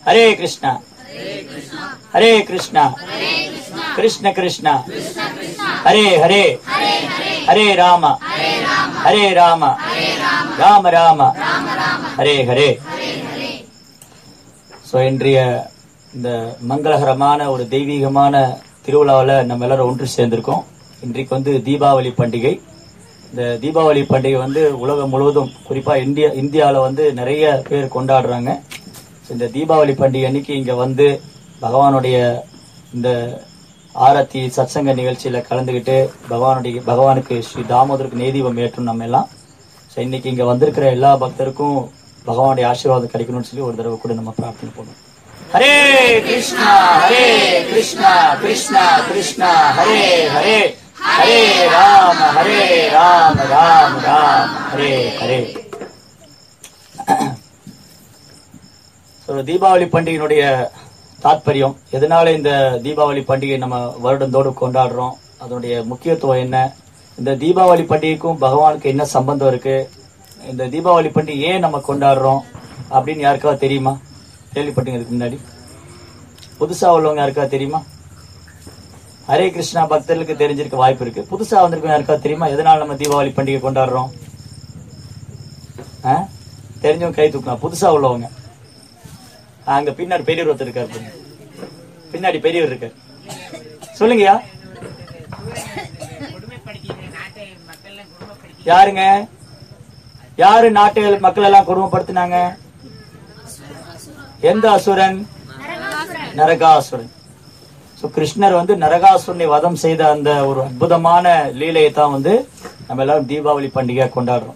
Hare Krishna Hare Krishna Krishna Krishna Hare Hare Hare Rama Hare Rama Rama Rama Hare Hare so இன்றைய இந்த மங்களகரமான ஒரு தெய்வீகமான திருவிழாவில் நம்ம எல்லாரும் ஒன்று சேர்ந்திருக்கோம் இன்றைக்கு வந்து தீபாவளி பண்டிகை இந்த தீபாவளி பண்டிகை வந்து உலகம் முழுவதும் குறிப்பா இந்தியா இந்தியாவில் வந்து நிறைய பேர் கொண்டாடுறாங்க So, இந்த தீபாவளி பண்டிகை அன்னைக்கு இங்க வந்து பகவானுடைய இந்த ஆரத்தி சத்சங்க நிகழ்ச்சியில கலந்துக்கிட்டு பகவானுடைய பகவானுக்கு ஸ்ரீ தாமோதருக்கு நேதீபம் ஏற்றும் நம்ம எல்லாம் So, இன்னைக்கு இங்க வந்திருக்கிற எல்லா பக்தருக்கும் பகவானுடைய ஆசீர்வாதம் கிடைக்கணும்னு சொல்லி ஒரு தடவை கூட நம்ம பிரார்த்தனை பண்ணுவோம் ஹரே கிருஷ்ணா ஹரே கிருஷ்ணா கிருஷ்ணா கிருஷ்ணா ஹரே ஹரே ஹரே ராம ஹரே ராம ராம ராம ஹரே ஹரே So, தீபாவளி பண்டிகையினுடைய தாத்பரியம் எதனால இந்த தீபாவளி பண்டிகை நம்ம வருடந்தோடு கொண்டாடுறோம் அதனுடைய முக்கியத்துவம் என்ன இந்த தீபாவளி பண்டிகைக்கும் பகவானுக்கு என்ன சம்பந்தம் இருக்கு இந்த தீபாவளி பண்டிகை ஏன் நம்ம கொண்டாடுறோம் அப்படின்னு யாருக்காவது தெரியுமா கேள்விப்பட்டீங்க இதுக்கு முன்னாடி புதுசா உள்ளவங்க யாருக்காவது தெரியுமா ஹரே கிருஷ்ணா பக்தர்களுக்கு தெரிஞ்சிருக்க வாய்ப்பு இருக்கு புதுசா வந்திருக்கவங்க யாருக்காவது தெரியுமா எதனால நம்ம தீபாவளி பண்டிகை கொண்டாடுறோம் ஆ? தெரிஞ்சவங்க கை தூக்கலாம் புதுசா உள்ளவங்க அங்க பின்னாடி பெரியவர் ஒருத்தர் இருக்காரு பாருங்க. பின்னாடி பெரியவர் இருக்காரு சொல்லுங்கய்யா யாருங்க யாரு நாட்டு மக்கள் எல்லாம் கொடுமைப்படுத்தினாங்க எந்த அசுரன் நரகாசுரன் சோ கிருஷ்ணர் வந்து நரகாசுரனை வதம் செய்த அந்த ஒரு அற்புதமான லீலையை தான் வந்து நம்ம எல்லாரும் தீபாவளி பண்டிகையா கொண்டாடுறோம்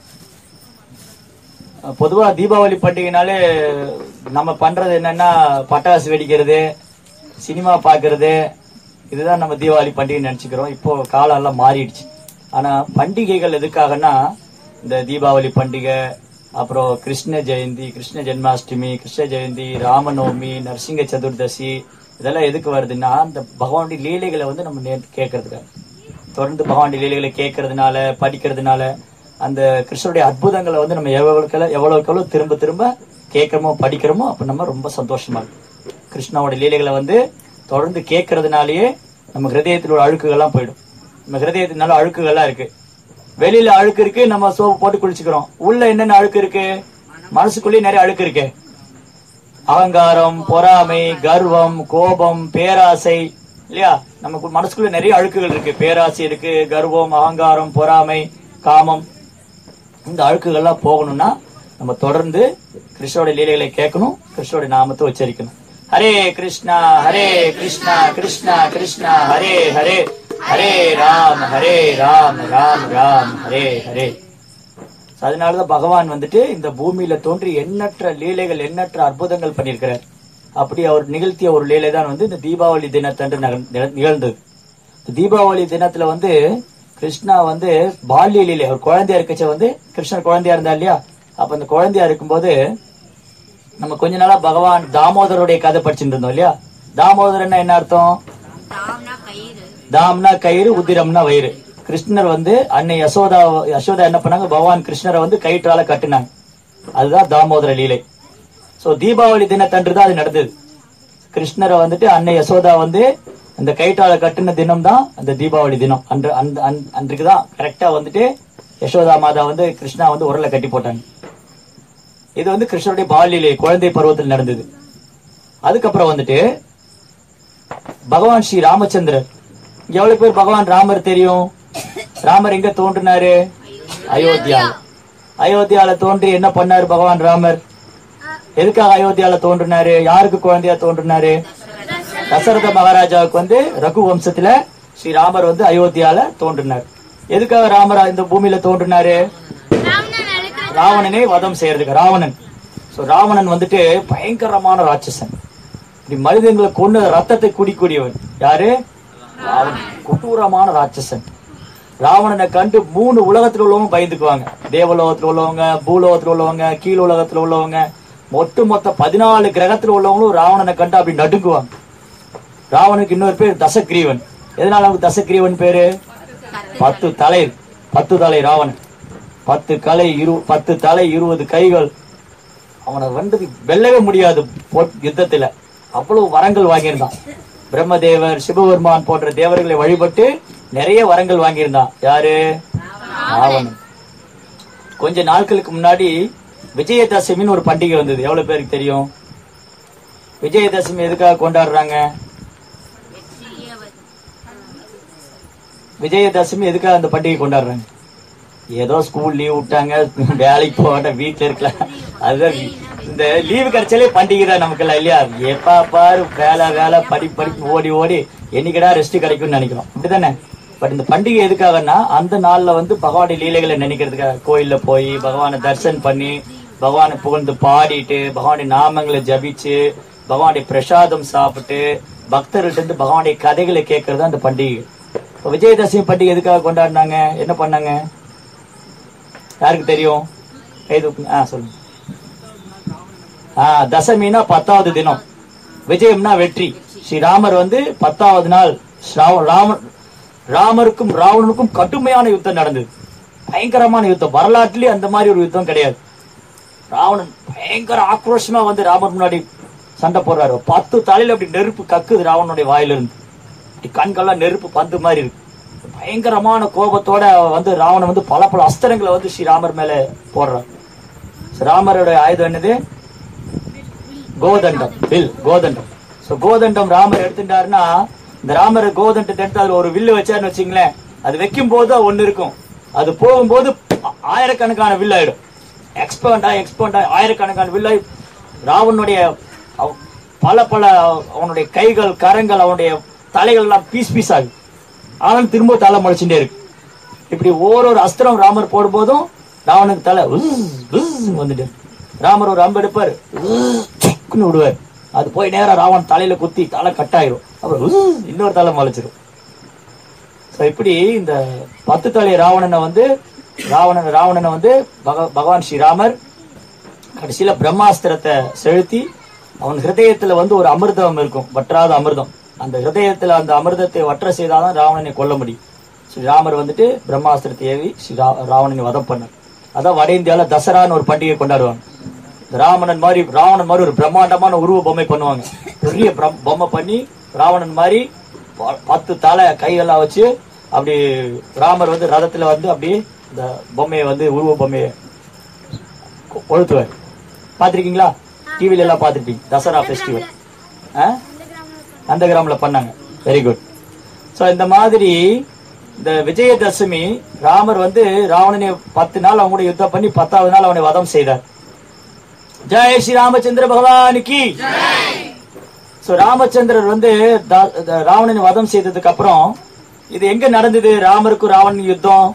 பொதுவா தீபாவளி பண்டிகைனாலே நம்ம பண்றது என்னன்னா பட்டாசு வெடிக்கிறது சினிமா பார்க்கிறது இதுதான் நம்ம தீபாவளி பண்டிகை நினைச்சுக்கிறோம் இப்போ காலம் எல்லாம் மாறிடுச்சு ஆனா பண்டிகைகள் எதுக்காகனா இந்த தீபாவளி பண்டிகை அப்புறம் கிருஷ்ண ஜெயந்தி கிருஷ்ண ஜென்மாஷ்டமி கிருஷ்ண ஜெயந்தி ராமநவமி நரசிங்க சதுர்தசி இதெல்லாம் எதுக்கு வருதுன்னா இந்த பகவானுடைய லீலைகளை வந்து நம்ம நே- கேட்கறதுக்காக தொடர்ந்து பகவானுடைய லீலைகளை கேட்கறதுனால படிக்கிறதுனால அந்த கிருஷ்ணருடைய அற்புதங்களை வந்து நம்ம எவ்வளவுக்கு எவ்வளவுக்கு எவ்வளவு திரும்ப திரும்ப கேட்கிறோமோ படிக்கிறோமோ அப்ப நம்ம ரொம்ப சந்தோஷமா இருக்கும் கிருஷ்ணாவோட லீலைகளை வந்து தொடர்ந்து கேட்கறதுனாலயே நம்ம ஹிருதயத்தில் உள்ள அழுக்குகள்லாம் போயிடும் நம்ம ஹிருதயத்தினால அழுக்குகள்லாம் இருக்கு வெளியில அழுக்கு இருக்கு நம்ம சோப்பு போட்டு குளிச்சுக்கிறோம் உள்ள என்னென்ன அழுக்கு இருக்கு மனசுக்குள்ளேயே நிறைய அழுக்கு இருக்கு அகங்காரம் பொறாமை கர்வம் கோபம் பேராசை இல்லையா நமக்கு மனசுக்குள்ள நிறைய அழுக்குகள் இருக்கு பேராசை இருக்கு கர்வம் அகங்காரம் பொறாமை காமம் இந்த அழுக்குகள்லாம் போகணும்னா நம்ம தொடர்ந்து கிருஷ்ணோட லீலைகளை கேட்கணும் கிருஷ்ணோட நாமத்தை உச்சரிக்கணும் ஹரே கிருஷ்ணா ஹரே கிருஷ்ணா கிருஷ்ணா கிருஷ்ணா ஹரே ஹரே ஹரே ராம் ஹரே ராம் ராம் ராம் ஹரே ஹரே So, அதனாலதான் பகவான் வந்துட்டு இந்த பூமியில தோன்றி எண்ணற்ற லீலைகள் எண்ணற்ற அற்புதங்கள் பண்ணியிருக்கிறார் அப்படி அவர் நிகழ்த்திய ஒரு லீலை தான் வந்து இந்த தீபாவளி தினத்தன்று நகர்- நிக- நிகழ்ந்தது இந்த தீபாவளி தினத்துல வந்து கிருஷ்ணா வந்து பால்ய லீலை அவர் குழந்தையா இருக்கச்ச வந்து கிருஷ்ணர் குழந்தையா இருந்தா இல்லையா அப்ப அந்த குழந்தையா இருக்கும்போது நம்ம கொஞ்ச நாளா பகவான் தாமோதருடைய கதை படிச்சுட்டு இருந்தோம் இல்லையா தாமோதரன்னா என்ன அர்த்தம் தாம்னா கயிறு உதிரம்னா வயிறு கிருஷ்ணர் வந்து அன்னை யசோதா யசோதா என்ன பண்ணாங்க பகவான் கிருஷ்ணரை வந்து கயிற்றால கட்டுனாங்க அதுதான் தாமோதர லீலை சோ தீபாவளி தினத்தன்று தான் அது நடந்தது கிருஷ்ணரை வந்துட்டு அன்னை யசோதா வந்து அந்த கயிற்றால கட்டுன தினம் தான் அந்த தீபாவளி தினம் அன்று அந்த அன்- அன்றைக்கு தான் கரெக்டா வந்துட்டு யசோதா மாதா வந்து கிருஷ்ணா வந்து உரலை கட்டி போட்டாங்க இது வந்து கிருஷ்ணருடைய பால்யலீலை குழந்தை பருவத்தில் நடந்தது அதுக்கப்புறம் வந்துட்டு பகவான் ஸ்ரீ ராமச்சந்திரர் இங்க எவ்வளவு பேர் பகவான் ராமர் தெரியும் ராமர் எங்க தோன்றினாரு அயோத்தியா அயோத்தியால தோன்றி என்ன பண்ணாரு பகவான் ராமர் எதுக்காக அயோத்தியால தோன்றினாரு யாருக்கு குழந்தையா தோன்றினாரு தசரத மகாராஜாவுக்கு வந்து ரகு வம்சத்துல ஸ்ரீராமர் வந்து அயோத்தியால தோன்றினார் எதுக்காக ராமர் இந்த பூமியில தோன்றினாரு ராவணனை வதம் செய்யறதுக்கு ராவணன் சோ ராவணன் வந்துட்டு பயங்கரமான ராட்சசன் இப்படி மனிதங்களை கொண்டு ரத்தத்தை குடிக்கூடியவன் யாரு ராவணன் கொடூரமான ராட்சசன் ராவணனை கண்டு மூணு உலகத்துல உள்ளவங்க பயந்துக்குவாங்க தேவலோகத்துல உள்ளவங்க பூலோகத்துல உள்ளவங்க கீழ் உலகத்துல உள்ளவங்க மொத்த மொத்த பதினாலு கிரகத்துல உள்ளவங்களும் ராவணனை கண்டு அப்படி நடுங்குவாங்க ராவனுக்கு இன்னொரு பேர் தசக்ரீவன் எதனால அவனுக்கு தசக்ரீவன் பேரு பத்து தலை பத்து தலை ராவணன் பத்து கலை இரு பத்து தலை இருபது கைகள் அவனை வந்து வெல்லவே முடியாது போ- யுத்தத்துல அவ்வளவு வரங்கள் வாங்கியிருந்தான் பிரம்மதேவர் சிவபெருமான் போன்ற தேவர்களை வழிபட்டு நிறைய வரங்கள் வாங்கியிருந்தான் யாரு ராவணன் கொஞ்ச நாட்களுக்கு முன்னாடி விஜயதசமின்னு ஒரு பண்டிகை வந்தது எவ்வளவு பேருக்கு தெரியும் விஜயதசமி எதுக்காக கொண்டாடுறாங்க விஜயதசமி எதுக்காக அந்த பண்டிகை கொண்டாடுறாங்க ஏதோ ஸ்கூல் லீவ் விட்டாங்க வேலைக்கு போக வீட்டுல இருக்கலாம் அதுதான் இந்த லீவு கிடைச்சாலே பண்டிகை தான் நமக்கு எல்லாம் இல்லையா எப்பா பாரு வேலை வேலை படி படி ஓடி ஓடி என்னைக்கடா ரெஸ்ட் கிடைக்கும்னு நினைக்கிறோம் அப்படிதானே பட் இந்த பண்டிகை எதுக்காகன்னா அந்த நாள்ல வந்து பகவானுடைய லீலைகளை நினைக்கிறதுக்காக கோயில்ல போய் பகவானை தரிசனம் பண்ணி பகவானை புகழ்ந்து பாடிட்டு பகவானுடைய நாமங்களை ஜபிச்சு பகவானுடைய பிரசாதம் சாப்பிட்டு பக்தர்கள்ட்ட இருந்து பகவானுடைய கதைகளை கேட்கறது அந்த பண்டிகை இப்ப விஜயதசமி பண்டிகை எதுக்காக கொண்டாடினாங்க என்ன பண்ணாங்க யாருக்கு தெரியும் கை தூக்குங்க. ஆ சொல்லுங்க ஆ தசமினா பத்தாவது தினம் விஜயம்னா வெற்றி ஸ்ரீராமர் வந்து பத்தாவது நாள் ஸ்ராவ- ராமர் ராமருக்கும் ராவணனுக்கும் கடுமையான யுத்தம் நடந்தது பயங்கரமான யுத்தம் வரலாற்றிலே அந்த மாதிரி ஒரு யுத்தம் கிடையாது ராவணன் பயங்கர ஆக்ரோஷமா வந்து ராமர் முன்னாடி சண்டை போடுறாரு பத்து தலையில அப்படி நெருப்பு கக்குது ராவணனுடைய வாயிலிருந்து இப்படி கண்கள்லாம் நெருப்பு பந்து மாதிரி இருக்கு பயங்கரமான கோபத்தோட வந்து ராவணன் வந்து பல பல அஸ்திரங்களை வந்து ஸ்ரீராமர் மேல போடுறார் ராமரோட ஆயுதம் என்னது கோதண்டம் வில் கோதண்டம் சோ கோதண்டம் ராமர் எடுத்துட்டாருன்னா இந்த ராமர் கோதண்டத்தை எடுத்து அதுல ஒரு வில்லு வச்சாருன்னு வச்சுங்களேன் அது வைக்கும் போது ஒண்ணு இருக்கும் அது போகும்போது ஆ- ஆயிரக்கணக்கான வில் ஆயிடும் எக்ஸ்பேண்ட் ஆகி எக்ஸ்பேண்ட் ஆகி ஆயிரக்கணக்கான வில் ஆகி ராவனுடைய அவ- பல பல அவனுடைய கைகள் கரங்கள் அவனுடைய தலைகள் எல்லாம் பீஸ் பீஸ் ஆகும் ஆனாலும் திரும்ப தலை முளைச்சுட்டே இருக்கு இப்படி ஓரொரு அஸ்திரம் ராமர் போடும்போதும் ராவனுக்கு தலை உஸ், உஸ்ன்னு வந்துட்டு இருக்கு. ராமர் ஒரு அம்பு எடுப்பாரு உஸ், சிக்குன்னு விடுவார் அது போய் நேரா ராவன் தலையில குத்தி தலை கட்டாயிரும் அப்புறம் உஸ், இன்னொரு தலை முளைச்சிரும் So, இப்படி இந்த பத்து தலை ராவணனை வந்து ராவணன் ராவணனை வந்து பக- பகவான் ஸ்ரீராமர் கடைசியில பிரம்மாஸ்திரத்தை செலுத்தி அவன் ஹிருதயத்துல வந்து ஒரு அமிர்தம் இருக்கும் வற்றாத அமிர்தம் அந்த ஹிருதயத்துல அந்த அமிர்தத்தை வற்ற செய்தாதான் ராவணனை கொல்ல முடியும் ஸ்ரீராமர் வந்துட்டு பிரம்மாஸ்திரத்தை ஏவி ஸ்ரீ ரா- ராவணனை வதம் பண்ணார் அதான் வட இந்தியால தசரான்னு ஒரு பண்டிகை கொண்டாடுவாங்க இந்த ராவணன் மாதிரி ராவணன் மாதிரி ஒரு பிரம்மாண்டமான உருவ பொம்மை பண்ணுவாங்க பெரிய பிரம்- பொம்மை பண்ணி ராவணன் மாதிரி ப- பத்து தலை கையெல்லாம் வச்சு அப்படி ராமர் வந்து ரதத்துல வந்து அப்படி இந்த பொம்மையை வந்து உருவ பொம்மையை கொ- கொளுத்துவார் பாத்திருக்கீங்களா டிவில எல்லாம் பாத்திருப்பீங்க தசரா ஃபெஸ்டிவல் அந்த கிராம்ல பண்ணாங்க வெரி குட் சோ இந்த மாதிரி இந்த விஜயதசமி ராமர் வந்து ராவணனை பத்து நாள் அவங்க கூட யுத்தம் பண்ணி பத்தாவது நாள் அவனை வதம் செய்தார் ஜெய் ஸ்ரீ ராமச்சந்திர பகவானுக்கு சோ ராமச்சந்திரர் வந்து த- த- ராவணனை வதம் செய்ததுக்கு அப்புறம் இது எங்க நடந்தது ராமருக்கும் ராவணன் யுத்தம்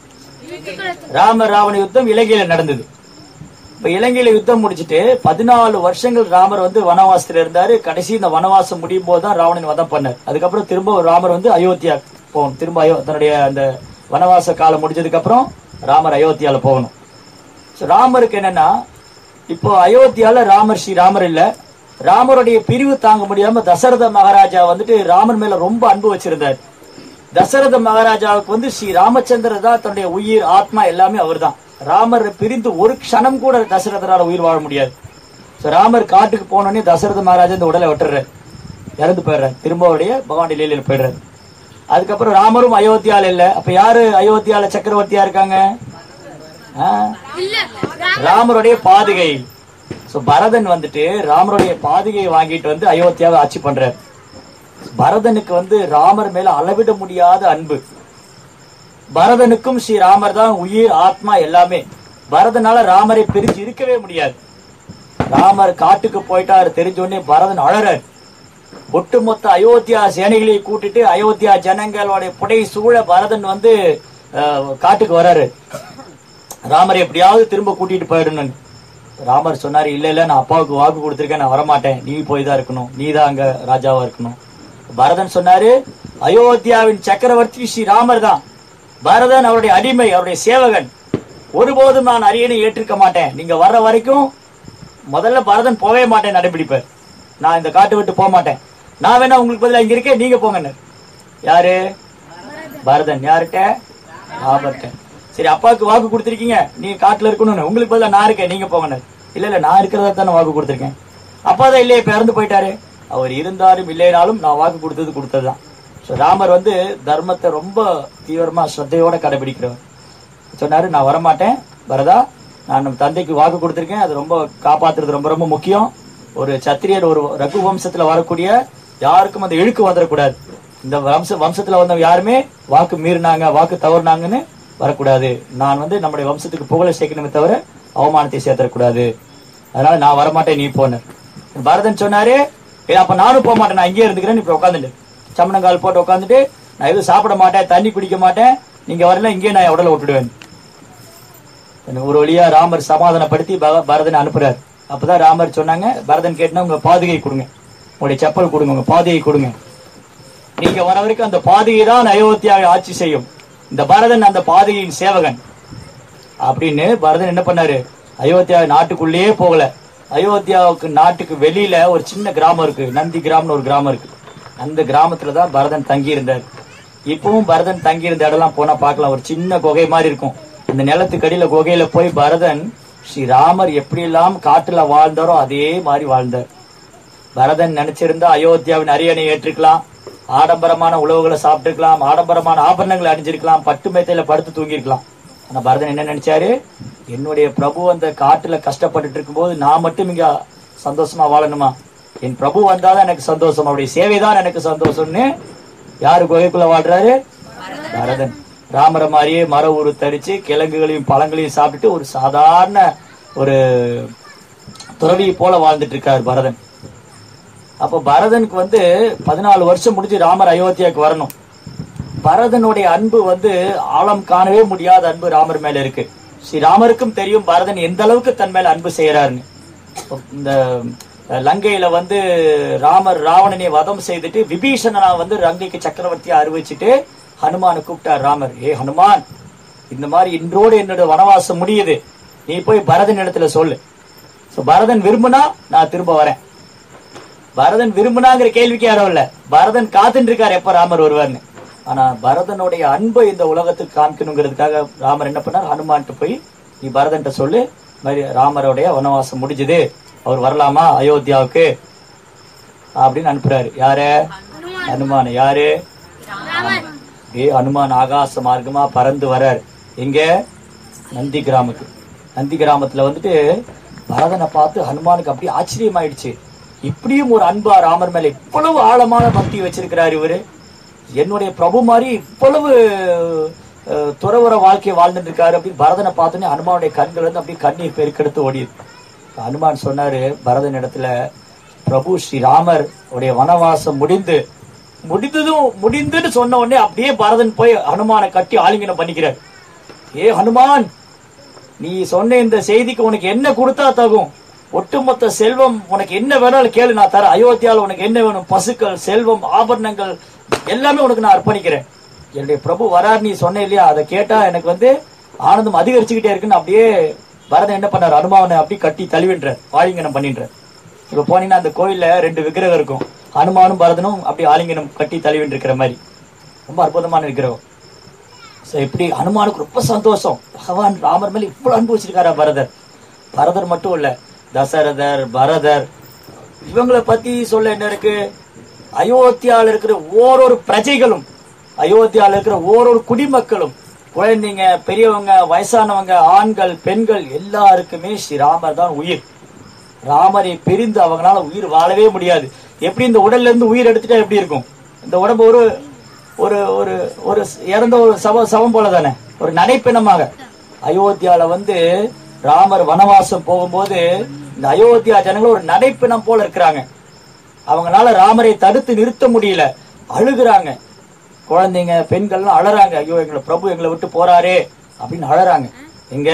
ராம ராவண யுத்தம் இலங்கையில நடந்தது இப்ப இலங்கையில யுத்தம் முடிச்சிட்டு பதினாலு வருஷங்கள் ராமர் வந்து வனவாசத்துல இருந்தாரு கடைசி இந்த வனவாசம் முடியும் போது தான் ராவணன் வதம் பண்ணார் அதுக்கப்புறம் திரும்ப ராமர் வந்து அயோத்தியா போகணும் திரும்ப அயோ தன்னுடைய அந்த வனவாச காலம் முடிஞ்சதுக்கு அப்புறம் ராமர் அயோத்தியால போகணும் So, ராமருக்கு என்னன்னா இப்போ அயோத்தியால ராமர் ஸ்ரீ ராமர் இல்ல ராமருடைய பிரிவு தாங்க முடியாம தசரத மகாராஜா வந்துட்டு ராமர் மேல ரொம்ப அன்பு வச்சிருந்தார் தசரத மகாராஜாவுக்கு வந்து ஸ்ரீ ராமச்சந்திரர் தான் தன்னுடைய உயிர் ஆத்மா எல்லாமே அவர்தான் ராமர் பிரிந்து ஒரு க்ஷணம் கூட தசரதரால உயிர் வாழ முடியாது So, ராமர் காட்டுக்கு போனோடனே தசரத மகாராஜா இந்த உடலை விட்டுறாரு இறந்து போயிடுறாரு திரும்ப அவருடைய பகவான் லீலையில போயிடுறாரு அதுக்கப்புறம் ராமரும் அயோத்தியால இல்ல அப்ப யாரு அயோத்தியால சக்கரவர்த்தியா இருக்காங்க ஆ? ராமருடைய பாதுகை சோ பரதன் வந்துட்டு ராமருடைய பாதுகையை வாங்கிட்டு வந்து அயோத்தியாவை ஆட்சி பண்றாரு பரதனுக்கு வந்து ராமர் மேல அளவிட முடியாத அன்பு பரதனுக்கும் ஸ்ரீ ராமர் தான் உயிர் ஆத்மா எல்லாமே பரதனால ராமரை பிரிஞ்சு இருக்கவே முடியாது ராமர் காட்டுக்கு போயிட்டாரு தெரிஞ்ச உடனே பரதன் அழறார் ஒட்டுமொத்த அயோத்தியா சேனைகளை கூட்டிட்டு அயோத்தியா ஜனங்களுடைய புடை சூழ பரதன் வந்து அஹ், காட்டுக்கு வராரு ராமரை எப்படியாவது திரும்ப கூட்டிட்டு போயிடணும் ராமர் சொன்னாரு இல்ல இல்ல நான் அப்பாவுக்கு வாக்கு கொடுத்திருக்கேன் நான் வரமாட்டேன் நீ போய் தான் இருக்கணும் நீ தான் அங்க ராஜாவா இருக்கணும் பரதன் சொன்னாரு அயோத்தியாவின் சக்கரவர்த்தி ஸ்ரீ ராமர் தான் பரதன் அவருடைய அடிமை அவருடைய சேவகன் ஒருபோதும் நான் அரியணை ஏற்றிருக்க மாட்டேன் நீங்க வர்ற வரைக்கும் முதல்ல பரதன் போகவே மாட்டேன் நடைபிடிப்பார் நான் இந்த காட்டு விட்டு போக மாட்டேன் நான் வேணா உங்களுக்கு பதிலா இங்க இருக்கேன் நீங்க போங்கன்னு யாரு பரதன் யார்கிட்ட ராமர்கிட்ட சரி அப்பாவுக்கு வாக்கு கொடுத்திருக்கீங்க நீங்க காட்டுல இருக்கணும்னு உங்களுக்கு பதிலா நான் இருக்கேன் நீங்க போங்கன்னு இல்ல இல்ல நான் இருக்கிறதா தானே வாக்கு கொடுத்திருக்கேன் அப்பா தான் இல்லையே இப்ப இறந்து போயிட்டாரு அவர் இருந்தாலும் இல்லைனாலும் நான் வாக்கு கொடுத்தது கொடுத்ததுதான் So, ராமர் வந்து தர்மத்தை ரொம்ப தீவிரமா ஸ்ரத்தையோட கடைபிடிக்கிறவர் சொன்னாரு நான் வரமாட்டேன் வரதா நான் நம்ம தந்தைக்கு வாக்கு கொடுத்திருக்கேன் அது ரொம்ப காப்பாத்துறது ரொம்ப ரொம்ப முக்கியம் ஒரு சத்திரியர் ஒரு ரகு வம்சத்துல வரக்கூடிய யாருக்கும் அந்த இழுக்கு வந்துடக்கூடாது இந்த வம்ச வம்சத்துல வந்தவங்க யாருமே வாக்கு மீறினாங்க வாக்கு தவறுனாங்கன்னு வரக்கூடாது நான் வந்து நம்முடைய வம்சத்துக்கு புகழை சேர்க்கணுமே தவிர அவமானத்தை சேர்த்தக்கூடாது அதனால நான் வரமாட்டேன் நீ போன பரதன் சொன்னாரு "ஏய், அப்ப நானும் போக மாட்டேன் நான் இங்கே இருந்துக்கிறேன் இப்ப உட்காந்துட்டு சமணங்கால் போட்டு உட்காந்துட்டு நான் எதுவும் சாப்பிட மாட்டேன் தண்ணி குடிக்க மாட்டேன் நீங்க வரல இங்கேயே நான் உடலை விட்டுடுவேன் எனக்கு ஒரு வழியா ராமர் சமாதானப்படுத்தி பக- பரதனை அனுப்புறாரு அப்பதான் ராமர் சொன்னாங்க பரதன் கேட்டா உங்க பாதுகை கொடுங்க உங்களுடைய செப்பல் கொடுங்க உங்க பாதுகை கொடுங்க நீங்க வர வரைக்கும் அந்த பாதுகை தான் அயோத்தியாவை ஆட்சி செய்யும் இந்த பரதன் அந்த பாதுகையின் சேவகன் அப்படின்னு பரதன் என்ன பண்ணாரு அயோத்தியா நாட்டுக்குள்ளேயே போகல அயோத்தியாவுக்கு நாட்டுக்கு வெளியில ஒரு சின்ன கிராமம் இருக்கு நந்தி கிராம்னு ஒரு கிராமம் இருக்கு அந்த கிராமத்துல தான் பரதன் தங்கி இருந்தார் இப்பவும் பரதன் தங்கி இருந்த இடம்லாம் போனா பார்க்கலாம் ஒரு சின்ன குகை மாதிரி இருக்கும் அந்த நிலத்துக்கு அடியில குகையில போய் பரதன் ஸ்ரீராமர் எப்படியெல்லாம் காட்டுல வாழ்ந்தாரோ அதே மாதிரி வாழ்ந்தார் பரதன் நினைச்சிருந்தா அயோத்தியாவின் அரியணை ஏற்றிருக்கலாம் ஆடம்பரமான உணவுகளை சாப்பிட்டுருக்கலாம் ஆடம்பரமான ஆபரணங்களை அணிஞ்சிருக்கலாம் பட்டு மேத்தையில படுத்து தூங்கியிருக்கலாம் ஆனா பரதன் என்ன நினைச்சாரு என்னுடைய பிரபு அந்த காட்டுல கஷ்டப்பட்டுட்டு இருக்கும்போது நான் மட்டும் இங்க சந்தோஷமா வாழணுமா என் பிரபு வந்தாதான் எனக்கு சந்தோஷம் அவருடைய சேவைதான் எனக்கு சந்தோஷம்னு யாரு குகைக்குள்ள வாழ்றாரு பரதன் ராமரை மாதிரியே மர உரு தரிச்சு கிழங்குகளையும் பழங்களையும் சாப்பிட்டுட்டு ஒரு சாதாரண ஒரு துறவியை போல வாழ்ந்துட்டு இருக்காரு பரதன் அப்ப பரதனுக்கு வந்து பதினாலு வருஷம் முடிஞ்சு ராமர் அயோத்தியாவுக்கு வரணும் பரதனுடைய அன்பு வந்து ஆழம் காணவே முடியாத அன்பு ராமர் மேல இருக்கு ஸ்ரீ ராமருக்கும் தெரியும் பரதன் எந்த அளவுக்கு தன் மேல அன்பு செய்யறாருன்னு இப்ப இந்த அஹ், லங்கையில வந்து ராமர் ராவணனை வதம் செய்துட்டு விபீஷணனா வந்து லங்கைக்கு சக்கரவர்த்தியா அறிவிச்சுட்டு ஹனுமானை கூப்பிட்டார் ராமர் ஏ ஹனுமான் இந்த மாதிரி இன்றோடு என்னோட வனவாசம் முடியுது நீ போய் பரதன் இடத்துல சொல்லு So, பரதன் விரும்புனா நான் திரும்ப வரேன் பரதன் விரும்புனாங்கிற கேள்விக்கு யாரும் இல்ல பரதன் காத்துட்டு இருக்காரு எப்ப ராமர் வருவார்னு ஆனா பரதனுடைய அன்பை இந்த உலகத்துக்கு காமிக்கணுங்கிறதுக்காக ராமர் என்ன பண்ணார் ஹனுமான்ட்டு போய் நீ பரதன்ட்ட சொல்லு இந்த மாதிரி ராமருடைய வனவாசம் முடிஞ்சது அவர் வரலாமா அயோத்தியாவுக்கு அப்படின்னு அனுப்புறாரு யாரு ஹனுமான் யாரு ஏ ஹனுமான் ஆகாச மார்க்கமா பறந்து வரார் எங்க நந்தி கிராமத்துக்கு நந்தி கிராமத்துல வந்துட்டு பரதனை பார்த்து ஹனுமானுக்கு அப்படியே ஆச்சரியமாயிடுச்சு இப்படியும் ஒரு அன்பா ராமர் மேல இவ்வளவு ஆழமான பக்தி வச்சிருக்கிறார் இவரு என்னுடைய பிரபு மாதிரி இவ்வளவு அஹ், துறவற வாழ்க்கையை வாழ்ந்துட்டு இருக்காரு அப்படின்னு பரதனை பார்த்தோன்னே ஹனுமானுடைய கண்கள் வந்து அப்படியே கண்ணீர் பெருக்கெடுத்து ஓடியது ஹனுமான் சொன்னாரு பரதன் இடத்துல பிரபு ஸ்ரீராமர் உடைய வனவாசம் முடிந்து முடிந்ததும் முடிந்துன்னு சொன்ன உடனே அப்படியே பரதன் போய் ஹனுமானை கட்டி ஆலிங்கனம் பண்ணிக்கிறார் ஏ ஹனுமான் நீ சொன்ன இந்த செய்திக்கு உனக்கு என்ன கொடுத்தா தகும் ஒட்டுமொத்த செல்வம் உனக்கு என்ன வேணாலும் கேளு நான் தரேன் அயோத்தியால உனக்கு என்ன வேணும் பசுக்கள் செல்வம் ஆபரணங்கள் எல்லாமே உனக்கு நான் அர்ப்பணிக்கிறேன் என்னுடைய பிரபு வரார் நீ சொன்ன இல்லையா அதை கேட்டா எனக்கு வந்து ஆனந்தம் அதிகரிச்சுக்கிட்டே இருக்குன்னு அப்படியே பரதன் என்ன பண்ணார் அனுமாவனை அப்படியே கட்டி தழுவின்றார் ஆலிங்கனம் பண்ணின்றார் இப்ப போனீங்கன்னா அந்த கோயில்ல ரெண்டு விக்கிரகம் இருக்கும் ஹனுமானும் பரதனும் அப்படியே ஆலிங்கனம் கட்டி தழுவின்னு இருக்கிற மாதிரி ரொம்ப அற்புதமான விக்கிரகம் சோ இப்படி ஹனுமானுக்கு ரொம்ப சந்தோஷம் பகவான் ராமர் மேல இவ்வளவு அன்பு வச்சிருக்காரா பரதர் பரதர் மட்டும் இல்ல தசரதர் பரதர் இவங்களை பத்தி சொல்ல என்ன இருக்கு அயோத்தியால இருக்கிற ஓரொரு பிரஜைகளும் அயோத்தியால இருக்கிற ஓரொரு குடிமக்களும் குழந்தைங்க பெரியவங்க வயசானவங்க ஆண்கள் பெண்கள் எல்லாருக்குமே ஸ்ரீராமர் தான் உயிர் ராமரை பிரிந்து அவங்களால உயிர் வாழவே முடியாது எப்படி இந்த உடல்ல இருந்து உயிர் எடுத்துட்டா எப்படி இருக்கும் இந்த உடம்பு ஒரு ஒரு ஒரு ஒரு இறந்த ஒரு சவ சவம் போல தானே ஒரு நடைப்பிணமாக அயோத்தியால வந்து ராமர் வனவாசம் போகும்போது இந்த அயோத்தியா ஜனங்கள் ஒரு நடைப்பிணம் போல இருக்கிறாங்க அவங்களால ராமரை தடுத்து நிறுத்த முடியல அழுகுறாங்க குழந்தைங்க பெண்கள்லாம் அழறாங்க ஐயோ எங்களை பிரபு எங்களை விட்டு போறாரே அப்படின்னு அழறாங்க எங்க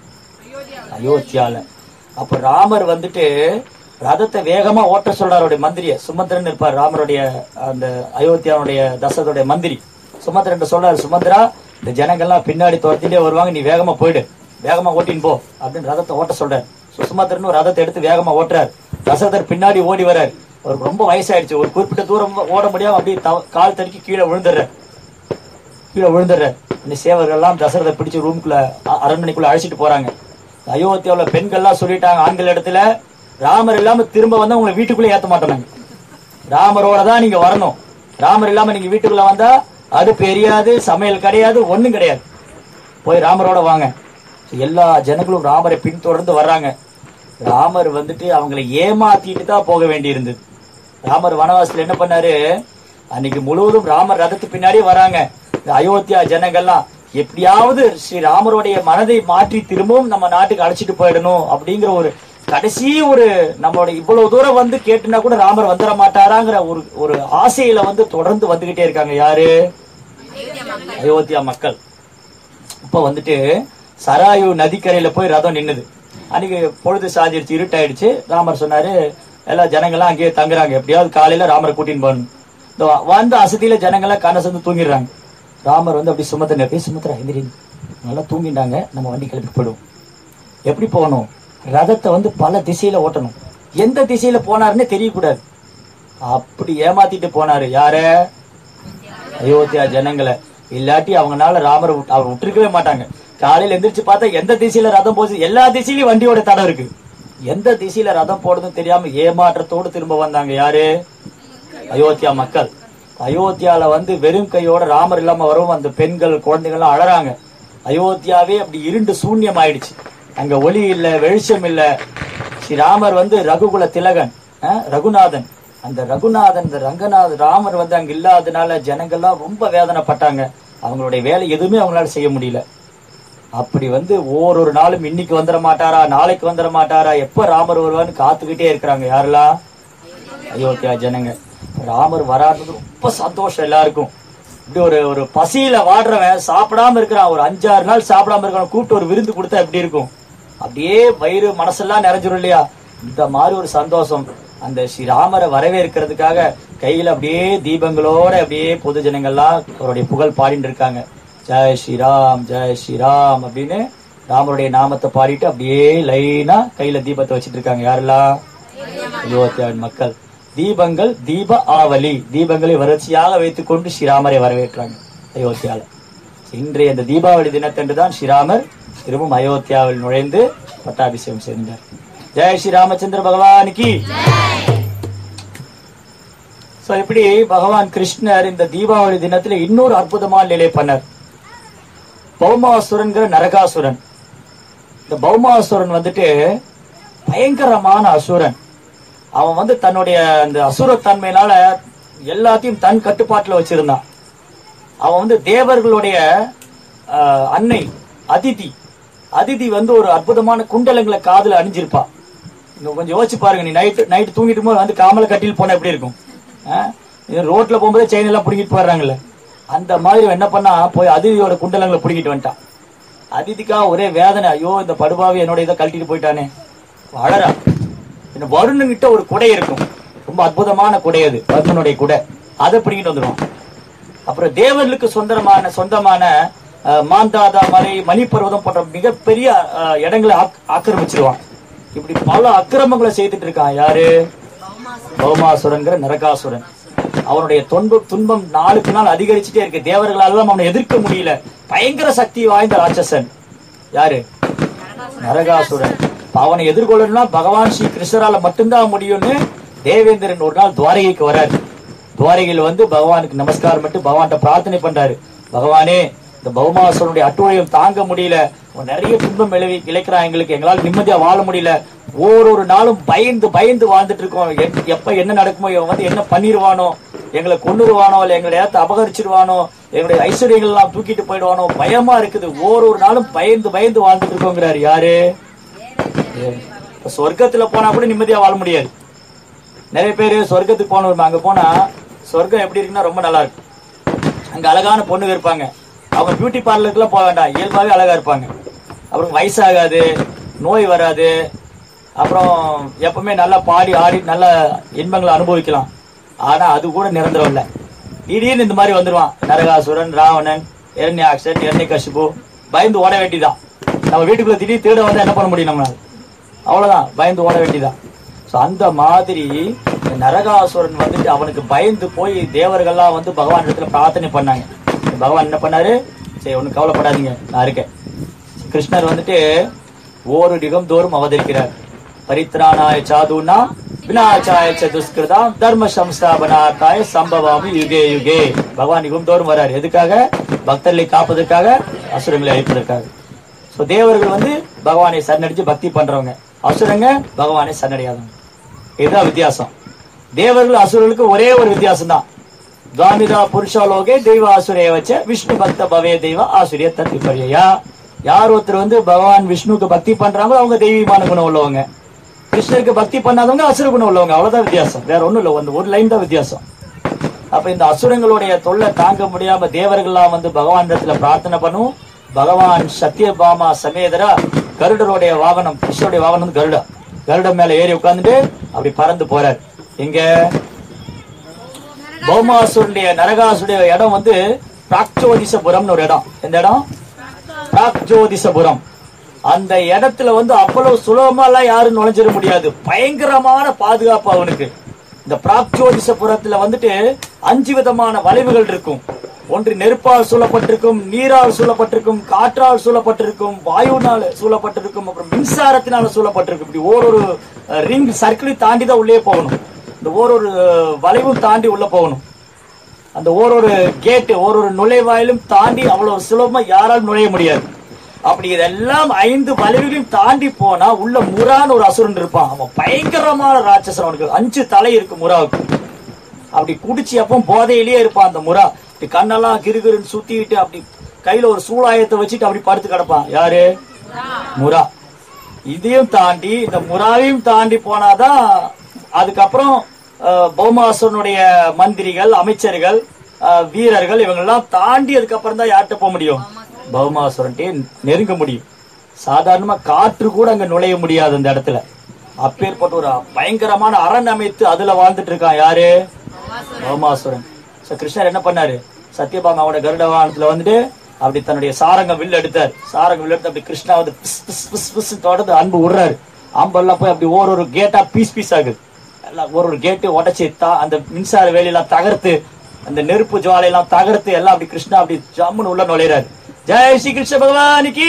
அயோத்தியால அப்ப ராமர் வந்துட்டு ரதத்தை வேகமா ஓட்ட சொல்றாரு அவருடைய மந்திரிய சுமந்திரன் இருப்பார் ராமருடைய அந்த அயோத்தியாவுடைய தசரதுடைய மந்திரி சுமந்திரன் சொல்றாரு சுமந்திரா இந்த ஜனங்கள்லாம் பின்னாடி துரத்திட்டே வருவாங்க நீ வேகமா போயிடு வேகமா ஓட்டின்னு போ அப்படின்னு ரதத்தை ஓட்ட சொல்றாரு சு- சுமந்திரனும் ரதத்தை எடுத்து வேகமா ஓட்டுறாரு தசரதர் பின்னாடி ஓடி வராரு அவருக்கு ரொம்ப வயசாயிடுச்சு ஒரு குறிப்பிட்ட தூரம் ஓட முடியாம அப்படியே தவ- கால் தடுக்கி கீழே விழுந்துடுறாரு கீழே விழுந்துடுற இந்த சேவர்கள் எல்லாம் தசரதை பிடிச்சு ரூம்குள்ள அ- அரண்மனைக்குள்ள அழைச்சிட்டு போறாங்க அயோத்தியாவுல பெண்கள்லாம் சொல்லிட்டாங்க ஆண்கள் இடத்துல ராமர் இல்லாம திரும்ப வந்து உங்களை வீட்டுக்குள்ள ஏத்த மாட்டோம் ராமரோட தான் நீங்க வரணும் ராமர் இல்லாம நீங்க வீட்டுக்குள்ள வந்தா அடுப்பு எரியாது சமையல் கிடையாது ஒண்ணும் கிடையாது போய் ராமரோட வாங்க எல்லா ஜனங்களும் ராமரை பின்தொடர்ந்து வர்றாங்க ராமர் வந்துட்டு அவங்களை ஏமாத்திட்டு தான் போக வேண்டியிருந்தது ராமர் வனவாசத்துல என்ன பண்ணாரு அன்னைக்கு முழுவதும் ராமர் ரதத்து பின்னாடி வராங்க இந்த அயோத்தியா ஜனங்கள்லாம் எப்படியாவது ஸ்ரீ ராமருடைய மனதை மாற்றி திரும்பவும் நம்ம நாட்டுக்கு அழைச்சிட்டு போயிடணும் அப்படிங்கிற ஒரு கடைசி ஒரு நம்மளோட இவ்வளவு தூரம் வந்து கேட்டுனா கூட ராமர் வந்துட மாட்டாராங்கிற ஒரு ஒரு ஆசையில வந்து தொடர்ந்து வந்துகிட்டே இருக்காங்க யாரு அயோத்தியா மக்கள் இப்ப வந்துட்டு சராயு நதிக்கரையில போய் ரதம் நின்னுது அன்னைக்கு பொழுது சாதிடுச்சு இருட்டாயிடுச்சு ராமர் சொன்னாரு எல்லா ஜனங்கள்லாம் அங்கேயே தங்குறாங்க எப்படியாவது காலையில ராமரை கூட்டின்னு போகணும் இந்த வ- வந்த அசதியில ஜனங்கள்லாம் கண்ணை சேர்ந்து தூங்கிடுறாங்க ராமர் வந்து அப்படி சுமத்தின போய் சுமத்துறா எந்திரி நல்லா தூங்கிட்டாங்க நம்ம வண்டி கிளப்பி போயிடுவோம் எப்படி போகணும் ரதத்தை வந்து பல திசையில ஓட்டணும் எந்த திசையில போனாருன்னு தெரியக்கூடாது அப்படி ஏமாத்திட்டு போனாரு யார அயோத்தியா ஜனங்களை இல்லாட்டி அவங்கனால ராமரை விட்டு- அவர் விட்டுருக்கவே மாட்டாங்க காலையில எந்திரிச்சு பார்த்தா எந்த திசையில ரதம் போகுது எல்லா திசையிலயும் வண்டியோட தடம் இருக்கு எந்த திசையில ரதம் போடுதுன்னு தெரியாம ஏமாற்றத்தோடு திரும்ப வந்தாங்க யாரு அயோத்தியா மக்கள் அயோத்தியால வந்து வெறும் கையோட ராமர் இல்லாம வரவும் அந்த பெண்கள் குழந்தைகள்லாம் அழறாங்க அயோத்தியாவே அப்படி இருண்டு சூன்யம் ஆயிடுச்சு அங்க ஒளி இல்ல வெளிச்சம் இல்ல ஸ்ரீராமர் வந்து ரகுகுல திலகன் அஹ், ரகுநாதன் அந்த ரகுநாதன் இந்த ரங்கநாதன் ராமர் வந்து அங்க இல்லாதனால ஜனங்கள்லாம் ரொம்ப வேதனைப்பட்டாங்க அவங்களுடைய வேலை எதுவுமே அவங்களால செய்ய முடியல அப்படி வந்து ஓரொரு நாளும் இன்னைக்கு வந்துட மாட்டாரா நாளைக்கு வந்துட மாட்டாரா எப்ப ராமர் வருவான்னு காத்துக்கிட்டே இருக்கிறாங்க யாரெல்லாம் அயோத்தியா ஜனங்க ராமர் வராதது ரொம்ப சந்தோஷம் எல்லாருக்கும் இப்படி ஒரு ஒரு பசியில வாடுறவன் சாப்பிடாம இருக்கிறான் ஒரு அஞ்சாறு நாள் சாப்பிடாம இருக்கிறவன் கூப்பிட்டு ஒரு விருந்து கொடுத்தா எப்படி இருக்கும் அப்படியே வயிறு மனசெல்லாம் நிறைஞ்சிரும் இல்லையா இந்த மாதிரி ஒரு சந்தோஷம் அந்த ஸ்ரீராமரை வரவேற்கிறதுக்காக கையில அப்படியே தீபங்களோட அப்படியே பொது ஜனங்கள்லாம் அவருடைய புகழ் பாடிட்டு இருக்காங்க ஜெய் ஸ்ரீராம் ஜெய் ஸ்ரீராம் அப்படின்னு ராமருடைய நாமத்தை பாடிட்டு அப்படியே லைனா கையில தீபத்தை வச்சிட்டு இருக்காங்க யாரெல்லாம் அயோத்தியாவின் மக்கள் தீபங்கள் தீப ஆவலி தீபங்களை வறட்சியாக வைத்துக் கொண்டு ஸ்ரீராமரை வரவேற்றாங்க அயோத்தியால இன்றைய இந்த தீபாவளி தினத்தன்று தான் ஸ்ரீராமர் திரும்பவும் அயோத்தியாவில் நுழைந்து பட்டாபிஷேகம் செய்தார் ஜெய் ஸ்ரீ ராமச்சந்திர பகவானுக்கு சோ இப்படி பகவான் கிருஷ்ணர் இந்த தீபாவளி தினத்துல இன்னொரு அற்புதமான நிலை பண்ணார் பௌமாசுரன்கிற நரகாசுரன் இந்த பௌமாசுரன் வந்துட்டு பயங்கரமான அசுரன் அவன் வந்து தன்னுடைய அந்த அசுரத்தன்மையினால எல்லாத்தையும் தன் கட்டுப்பாட்டுல வச்சிருந்தான் அவன் வந்து தேவர்களுடைய ஆஹ், அன்னை அதிதி அதிதி வந்து ஒரு அற்புதமான குண்டலங்களை காதுல அணிஞ்சிருப்பா இன்னும் கொஞ்சம் யோசிச்சு பாருங்க நீ நைட்டு நைட்டு தூங்கிட்டு போது வந்து காமல கட்டில் போனா எப்படி இருக்கும் ஆஹ்? இது ரோட்ல போகும்போதே செயின் எல்லாம் பிடிக்கிட்டு போயிடுறாங்கல்ல அந்த மாதிரி இவன் என்ன பண்ணா போய் அதிதியோட குண்டலங்களை பிடிக்கிட்டு வந்துட்டான் அதிதிக்கா ஒரே வேதனை ஐயோ இந்த படுபாவி என்னோட இதை கழட்டிட்டு போயிட்டானே அழறா இந்த வருணுங்கிட்ட ஒரு குடை இருக்கும் ரொம்ப அற்புதமான குடை அது வருணனுடைய குடை அதை பிடிக்கிட்டு வந்துடுவான் அப்புறம் தேவர்களுக்கு சொந்தமான சொந்தமான அஹ், மாந்தாதா மலை மணிப்பர்வதம் போன்ற மிகப்பெரிய அஹ், இடங்களை ஆக்- ஆக்கிரமிச்சிருவான் இப்படி பல அக்கிரமங்களை செய்துட்டு இருக்கான் யாரு பௌமாசுரங்கிற நரகாசுரன் அவனுடைய துன்பம் துன்பம் நாளுக்கு நாள் அதிகரிச்சுட்டே இருக்கு தேவர்களால அவனை எதிர்க்க முடியல பயங்கர சக்தி வாய்ந்த ராட்சசன் யாரு நரகாசுரன் இப்ப அவனை எதிர்கொள்ளணும்னா பகவான் ஸ்ரீ கிருஷ்ணரால மட்டும்தான் முடியும்னு தேவேந்திரன் ஒரு நாள் துவாரகைக்கு வராரு துவாரகையில் வந்து பகவானுக்கு நமஸ்காரம் பண்ணிட்டு பகவான்கிட்ட பிரார்த்தனை பண்றாரு பகவானே இந்த பௌமாசுரனுடைய அட்டுழியம் தாங்க முடியல அவன் நிறைய துன்பம் விளைவி இழைக்கிறான் எங்களுக்கு எங்களால நிம்மதியா வாழ முடியல ஒவ்வொரு நாளும் பயந்து பயந்து வாழ்ந்துட்டு இருக்கோம் எப்- எப்ப என்ன நடக்குமோ இவன் வந்து என்ன பண்ணிடுவானோ எங்களை கொன்னுருவானோ இல்ல எங்களுடைய இடத்தை அபகரிச்சிருவானோ எங்களுடைய ஐஸ்வர்யங்கள் எல்லாம் தூக்கிட்டு போயிடுவானோ பயமா இருக்குது ஒவ்வொரு நாளும் பயந்து பயந்து வாழ்ந்துட்டு இருக்கோங்கிறாரு யாரு இப்ப சொர்க்கத்துல போனா கூட நிம்மதியா வாழ முடியாது நிறைய பேரு சொர்க்கத்துக்கு போனோம் அங்க போனா சொர்க்கம் எப்படி இருக்குன்னா ரொம்ப நல்லா இருக்கும் அங்க அழகான பொண்ணுங்க இருப்பாங்க அவங்க பியூட்டி பார்லருக்குலாம் போக வேண்டாம் இயல்பாவே அழகா இருப்பாங்க அப்புறம் வயசாகாது நோய் வராது அப்புறம் எப்பவுமே நல்லா பாடி ஆடி நல்ல இன்பங்களை அனுபவிக்கலாம் ஆனா அது கூட நிரந்தரம் இல்ல திடீர்னு இந்த மாதிரி வந்துருவான் நரகாசுரன் ராவணன் இரண்யாக்ஷன் இரண்யகசிபு பயந்து ஓட வேண்டியதான் நம்ம வீட்டுக்குள்ள திடீர் திருட வந்தா என்ன பண்ண முடியும் நம்மளால அவ்வளவுதான் பயந்து ஓட வேண்டியதான் சோ அந்த மாதிரி இந்த நரகாசுரன் வந்துட்டு அவனுக்கு பயந்து போய் தேவர்கள்லாம் வந்து பகவான் இடத்துல பிரார்த்தனை பண்ணாங்க பகவான் என்ன பண்ணாரு சரி ஒன்னும் கவலைப்படாதீங்க நான் இருக்கேன் கிருஷ்ணர் வந்துட்டு ஒரு யுகம் தோறும் அவதரிக்கிறார் பரித்ராணாய சாதுனா விநாசாய சதுஷ்கிருதாம் தர்ம சம்ஸ்தாபனாத்தாய சம்பவாமி யுகே யுகே பகவான் யுகம் தோறும் வரார் எதுக்காக பக்தர்களை காப்பதற்காக அசுரங்களை அழிப்பதற்காக சோ தேவர்கள் வந்து பகவானை சரணடிச்சு பக்தி பண்றவங்க அசுரங்க பகவானை சரணடையாதவங்க இதுதான் வித்தியாசம் தேவர்கள் அசுரர்களுக்கு ஒரே ஒரு வித்தியாசம் தான் துவாமிதா புருஷாலோகே தெய்வ ஆசுரைய வச்ச விஷ்ணு பக்த பவே தெய்வ ஆசுரிய தத்தி பரியா யார் ஒருத்தர் வந்து பகவான் விஷ்ணுக்கு பக்தி பண்றாங்களோ அவங்க தெய்வீகமான குணம் உள்ளவங்க கிருஷ்ணருக்கு பக்தி பண்ணாதவங்க அசுர குணம் உள்ளவங்க அவ்வளவுதான் வித்தியாசம் வேற ஒண்ணும் இல்ல அந்த ஒரு லைன் தான் வித்தியாசம் அப்ப இந்த அசுரங்களுடைய தொல்லை தாங்க முடியாம தேவர்கள்லாம் வந்து பகவான் இடத்துல பிரார்த்தனை பண்ணும் பகவான் சத்யபாமா சமேதரா கருடருடைய வாகனம் கிருஷ்ணருடைய வாகனம் வந்து கருடம் கருடம் மேல ஏறி உட்கார்ந்துட்டு அப்படி பறந்து போறார் இங்க பௌமாசுருடைய நரகாசுடைய இடம் வந்து பிராக்ஜோதிசபுரம்னு ஒரு இடம் எந்த இடம் பிராக்ஜோதிசபுரம் அந்த இடத்துல வந்து அவ்வளவு சுலபமா எல்லாம் யாரும் நுழைஞ்சிட முடியாது பயங்கரமான பாதுகாப்பு அவனுக்கு இந்த பிராக்ஜோதிசபுரத்துல வந்துட்டு அஞ்சு விதமான வளைவுகள் இருக்கும் ஒன்று நெருப்பால் சூழப்பட்டிருக்கும் நீரால் சூழப்பட்டிருக்கும் காற்றால் சூழப்பட்டிருக்கும் வாயுனால் சூழப்பட்டிருக்கும் அப்புறம் மின்சாரத்தினால சூழப்பட்டிருக்கும் இப்படி ஓரொரு ரிங் சர்க்கிளையும் தாண்டி தான் உள்ளே போகணும் இந்த ஓரொரு அஹ், வளைவும் தாண்டி உள்ள போகணும் அந்த ஓரொரு கேட்டு ஓரொரு நுழைவாயிலும் தாண்டி அவ்வளவு சுலபமா யாராலும் நுழைய முடியாது அப்படி இதெல்லாம் ஐந்து வளைவுகளையும் தாண்டி போனா உள்ள முரான்னு ஒரு அசுரன் இருப்பான் அவன் பயங்கரமான ராட்சசன் அவனுக்கு அஞ்சு தலை இருக்கு முராவுக்கு அப்படி குடிச்சு அப்போ போதையிலேயே இருப்பான் அந்த முரா இப்படி கண்ணெல்லாம் கிறுகிறுன்னு சுத்திட்டு அப்படி கையில ஒரு சூளாயத்தை வச்சுட்டு அப்படி படுத்து கிடப்பான் யாரு முரா இதையும் தாண்டி இந்த முறாவையும் தாண்டி போனாதான் அதுக்கப்புறம் அஹ், பௌமாசுரனுடைய மந்திரிகள் அமைச்சர்கள் அஹ், வீரர்கள் இவங்கெல்லாம் தாண்டி அதுக்கப்புறம் தான் யார்கிட்ட போக முடியும் பௌமாசுரன்ட்டே நெருங்க முடியும் சாதாரணமா காற்று கூட அங்க நுழைய முடியாது அந்த இடத்துல அப்பேற்பட்ட ஒரு பயங்கரமான அரண் அமைத்து அதுல வாழ்ந்துட்டு இருக்கான் யாரு பௌமாசுரன் சோ கிருஷ்ணர் என்ன பண்ணாரு சத்யபாமாவோட கருட வாகனத்துல வந்துட்டு அப்படி தன்னுடைய சாரங்க வில் எடுத்தார் சாரங்க வில் எடுத்து அப்படி கிருஷ்ணா வந்து பிஸ் பிஸ் பிஸ் பிஸ் தொடர்ந்து அன்பு விடுறாரு அம்பெல்லாம் போய் அப்படி ஒரு ஒரு கேட்டா பீஸ் பீஸ் ஆகுது எல்லாம் ஒரு ஒரு கேட்டு உடைச்சு தா அந்த மின்சார வேலையெல்லாம் தகர்த்து அந்த நெருப்பு ஜுவாலையெல்லாம் தகர்த்து எல்லாம் அப்படி கிருஷ்ணா அப்படி ஜம்முன்னு உள்ள நுழையிறாரு ஜெய் ஸ்ரீ கிருஷ்ண பகவானுக்கு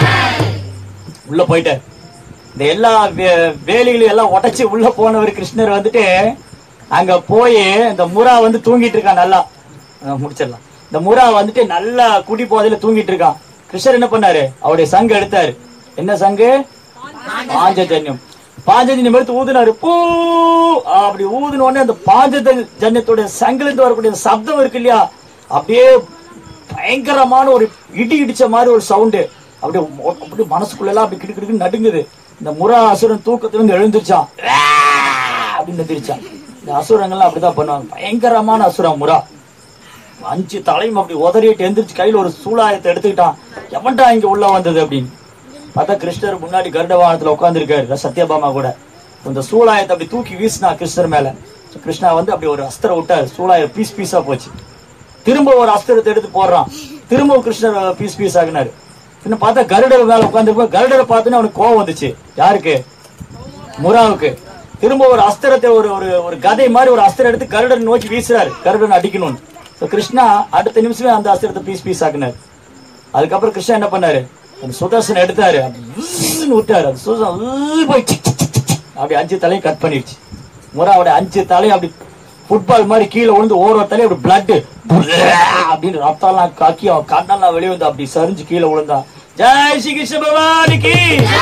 உள்ள போயிட்டார் இந்த எல்லா வே- வேலிகளையும் எல்லாம் உடைச்சு உள்ள போனவர் கிருஷ்ணர் வந்துட்டு அங்க போய் இந்த முரா வந்து தூங்கிட்டு இருக்கான் நல்லா அஹ் முடிச்சிடலாம் இந்த முரா வந்துட்டு நல்லா குடி போதையில தூங்கிட்டு இருக்கான் கிருஷ்ணர் என்ன பண்ணாரு அவருடைய சங்கு எடுத்தாரு என்ன சங்கு பாஞ்சஜன்யம் பாஞ்சஜன்யம் எடுத்து ஊதுனாரு பூ அப்படி ஊதுன உடனே அந்த பாஞ்சஜன்யத்தோட சங்குல இருந்து வரக்கூடிய அந்த சப்தம் இருக்கு இல்லையா அப்படியே பயங்கரமான ஒரு இடி இடிச்ச மாதிரி ஒரு சவுண்டு அப்படியே மொ- அப்படியே மனசுக்குள்ள எல்லாம் அப்படி கிடு கிடுக்கு நடுங்குது இந்த முரா அசுரன் தூக்கத்துல இருந்து எழுந்திருச்சான் "ஆ!" அப்படின்னு எந்திரிச்சான் இந்த அசுரங்கள்லாம் அப்படிதான் பண்ணுவாங்க பயங்கரமான அசுரம் முரா அஞ்சு தலையும் அப்படி உதறிட்டு எந்திரிச்சு கையில ஒரு சூலாயத்தை எடுத்துக்கிட்டான் எவன்டா இங்க உள்ள வந்தது அப்படின்னு பார்த்தா கிருஷ்ணர் முன்னாடி கருட வாகனத்துல உட்காந்துருக்காரு சத்யபாமா கூட இந்த சூலாயத்தை அப்படி தூக்கி வீசினா கிருஷ்ணர் மேல கிருஷ்ணா வந்து அப்படி ஒரு அஸ்திரம் விட்டாரு சூலாயம் பீஸ் பீஸா போச்சு திரும்ப ஒரு அஸ்திரத்தை எடுத்து போடுறான் திரும்ப கிருஷ்ணர் பீஸ் பீஸ் ஆகினாரு பின்ன பார்த்தா கருடர் மேல உட்காந்து கருடரை பார்த்தோன்னே அவனுக்கு கோவம் வந்துச்சு யாருக்கு முராவுக்கு திரும்ப ஒரு அஸ்திரத்தை ஒரு ஒரு ஒரு கதை மாதிரி ஒரு அஸ்திரம் எடுத்து கருடன் நோக்கி வீசுறாரு கருடன் அடிக்கணும்னு So கிருஷ்ணா அடுத்த நிமிஷமே அந்த அஸ்திரத்தை பீஸ் பீஸ் ஆக்குனாரு அதுக்கப்புறம் கிருஷ்ணா என்ன பண்ணாரு அந்த சுதர்சன் எடுத்தாரு அப்படி விஸ்ன்னு விட்டாரு அந்த சுதர்சன் விஸ்ன்னு போய் டிக் டிக் டிக் டிக் அப்படி அஞ்சு தலையும் கட் பண்ணிடுச்சு முறாவோட அஞ்சு தலையும் அப்படி ஃபுட்பால் மாதிரி கீழே விழுந்து ஓரோ தலையும் அப்படி பிளட் அப்படின்னு ரத்தம்லாம் காக்கி அவன் கண்ணெல்லாம் வெளியே வந்து அப்படி சரிஞ்சு கீழே விழுந்தான் ஜெய் ஸ்ரீ கிருஷ்ண பகவானுக்கு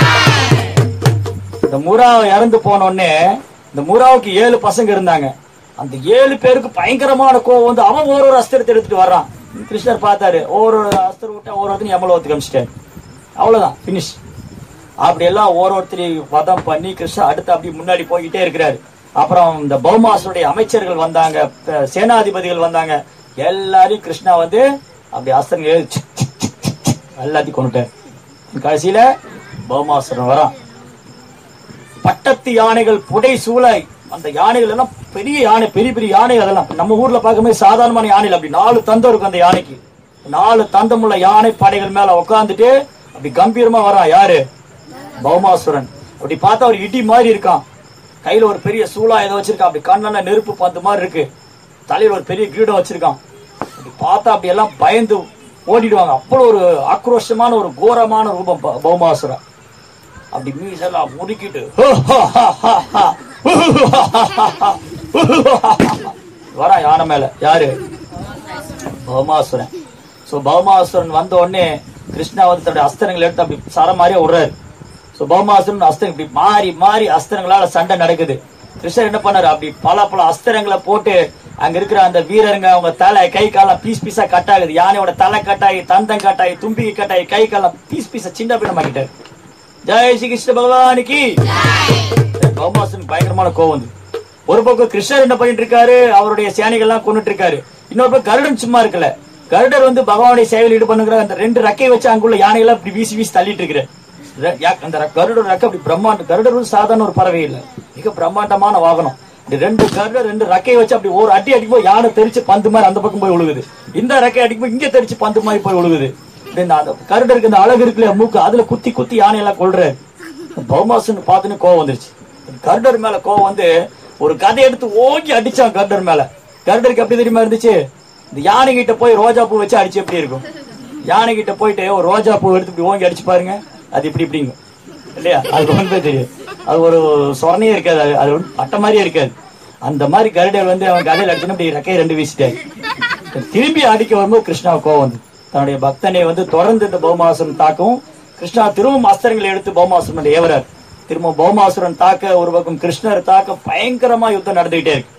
இந்த முறா இறந்து போன உடனே இந்த முறாவுக்கு ஏழு பசங்க இருந்தாங்க அந்த ஏழு பேருக்கு பயங்கரமான கோவம் வந்து அவன் ஒரு ஒரு அஸ்திரத்தை எடுத்துட்டு வர்றான் கிருஷ்ணர் பார்த்தாரு ஒரு ஒரு அஸ்திரம் விட்டா ஒரு ஒருத்தனையும் எமலோத்துக்கு அமிச்சிட்டாரு அவ்வளவுதான் பினிஷ் அப்படி எல்லாம் ஒரு ஒருத்தரையும் வதம் பண்ணி கிருஷ்ணர் அடுத்து அப்படி முன்னாடி போய்கிட்டே இருக்கிறாரு அப்புறம் இந்த பௌமாசுடைய அமைச்சர்கள் வந்தாங்க ப- சேனாதிபதிகள் வந்தாங்க எல்லாரையும் கிருஷ்ணா வந்து அப்படி அஸ்திரங்கள் ஏழு சிக் சிக் சிக் சிக் சிக் எல்லாத்தையும் கொண்டுட்டாரு கடைசியில பௌமாசுரன் வரான் பட்டத்து யானைகள் புடை சூளை அந்த யானைகள் எல்லாம் பெரிய யானை பெரிய பெரிய யானை அதெல்லாம் நம்ம ஊர்ல பார்க்கும்போது சாதாரணமான யானை இல்ல அப்படி நாலு தந்தம் இருக்கும் அந்த யானைக்கு நாலு தந்தமுள்ள யானை படைகள் மேல உட்காந்துட்டு அப்படி கம்பீரமா வரான் யாரு பௌமாசுரன் அப்படி பார்த்தா ஒரு இடி மாதிரி இருக்கான் கையில ஒரு பெரிய சூளா ஏதோ வச்சிருக்கான் அப்படி கண்ணெல்லாம் நெருப்பு பந்து மாதிரி இருக்கு தலையில ஒரு பெரிய கிரீடம் வச்சிருக்கான் அப்படி பார்த்தா அப்படி எல்லாம் பயந்து ஓடிடுவாங்க அவ்வளவு ஒரு ஆக்ரோஷமான ஒரு கோரமான ரூபம் ப- பௌமாசுரன் அப்படி மீசெல்லாம் முறுக்கிட்டு வரா யானை மேல யாரு பௌமாசுரன் சோ பௌமாசுரன் வந்த உடனே கிருஷ்ணா வந்து தன்னுடைய அஸ்திரங்களை எடுத்து அப்படி சர மாதிரியே விடுறாரு சோ பௌமாசுரன் அஸ்திரம் இப்படி மாறி மாறி அஸ்திரங்களால சண்டை நடக்குது கிருஷ்ணர் என்ன பண்ணாரு அப்படி பல பல அஸ்திரங்களை போட்டு அங்க இருக்கிற அந்த வீரருங்க அவங்க தலை கை காலம் பீஸ் பீஸா கட் ஆகுது யானையோட தலை கட்டாயி தந்தம் கட்டாயி தும்பிக்கை கட்டாயி கை காலம் பீஸ் பீஸா சின்ன பின்னமாக்கிட்டாரு ஜெய் ஸ்ரீ கிருஷ்ண பகவானுக்கு பௌமாசுரன் பயங்கரமான கோவம் வந்து ஒரு பக்கம் கிருஷ்ணர் என்ன பண்ணிட்டு இருக்காரு அவருடைய சேனைகள் எல்லாம் கொண்டுட்டு இருக்காரு இன்னொரு பக்கம் கருடன் சும்மா இருக்கல கருடர் வந்து பகவானுடைய சேவையில் ஈடுபண்ணுங்கிற அந்த ரெண்டு ரெக்கை வச்சு அங்குள்ள யானைகளை அப்படி வீசி வீசி தள்ளிட்டு இருக்கிற அந்த ர- கருடர் ரெக்கை அப்படி பிரம்மாண்ட கருடர் வந்து சாதாரண ஒரு பறவை இல்ல மிக பிரம்மாண்டமான வாகனம் இப்படி ரெண்டு கருடர் ரெண்டு ரெக்கையை வச்சு அப்படி ஒரு அடி அடிக்கும்போது யானை தெரிச்சு பந்து மாதிரி அந்த பக்கம் போய் விழுகுது இந்த ரெக்கை அடிக்கும்போது இங்க தெரிச்சு பந்து மாதிரி போய் விழுகுது இப்படி இந்த அந்த கருடருக்கு இந்த அழகு இருக்குல்ல மூக்கு அதுல குத்தி குத்தி யானையெல்லாம் கொள்றாரு பௌமாசன் பார்த்துன்னு கோவம் வந்துருச்சு கருடர் மேல கோவம் வந்து ஒரு கதை எடுத்து ஓங்கி அடிச்சான் கருடர் மேல கருடருக்கு எப்படி தெரியுமா இருந்துச்சு இந்த யானை கிட்ட போய் ரோஜா பூ வச்சு அடிச்சு எப்படி இருக்கும் யானை கிட்ட போயிட்டு ஒரு ரோஜா பூ எடுத்து இப்படி ஓங்கி அடிச்சு பாருங்க அது இப்படி இப்படிங்க இல்லையா அது ஒன்றே தெரியும் அது ஒரு சொரணையே இருக்காது அது- அது ஒண்ணும் அட்டை மாதிரியே இருக்காது அந்த மாதிரி கருடர் வந்து அவன் கதையில் அடிச்சுன்னு இப்படி ரெக்கையை ரெண்டு வீசிட்டாரு திரும்பி அடிக்க வரும்போது கிருஷ்ணா கோவம் வந்து தன்னுடைய பக்தனை வந்து தொடர்ந்து இந்த பௌமாசுரன் தாக்கவும் கிருஷ்ணா திரும்பவும் அஸ்திரங்களை எடுத்து பௌமாசுரன் ஏவரார் திரும்ப பௌமாசுரன் தாக்க ஒரு பக்கம் கிருஷ்ணர் தாக்க பயங்கரமா யுத்தம் நடந்துகிட்டே இருக்கு